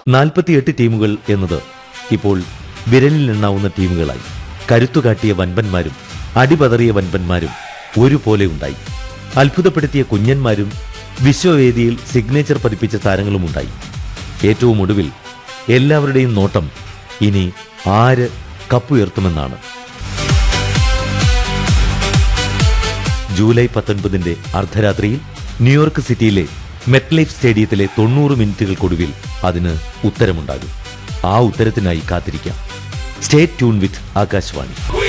നാൽപ്പത്തിയെട്ട് ടീമുകൾ എന്നത് ഇപ്പോൾ വിരലിൽ എണ്ണാവുന്ന ടീമുകളായി കരുത്തുകാട്ടിയ വൻപന്മാരും അടിപതറിയ വൻപന്മാരും ഒരുപോലെ ഉണ്ടായി അത്ഭുതപ്പെടുത്തിയ കുഞ്ഞന്മാരും വിശ്വവേദിയിൽ സിഗ്നേച്ചർ പതിപ്പിച്ച താരങ്ങളുമുണ്ടായി ഏറ്റവും ഒടുവിൽ എല്ലാവരുടെയും നോട്ടം ഇനി ആര് കപ്പുയർത്തുമെന്നാണ് ജൂലൈ പത്തൊൻപതിന്റെ അർദ്ധരാത്രിയിൽ ന്യൂയോർക്ക് സിറ്റിയിലെ മെറ്റ്ലൈഫ് സ്റ്റേഡിയത്തിലെ തൊണ്ണൂറ് മിനിറ്റുകൾക്കൊടുവിൽ അതിന് ഉത്തരമുണ്ടാകും ആ ഉത്തരത്തിനായി കാത്തിരിക്കാം സ്റ്റേ ട്യൂൺ വിത്ത് ആകാശവാണി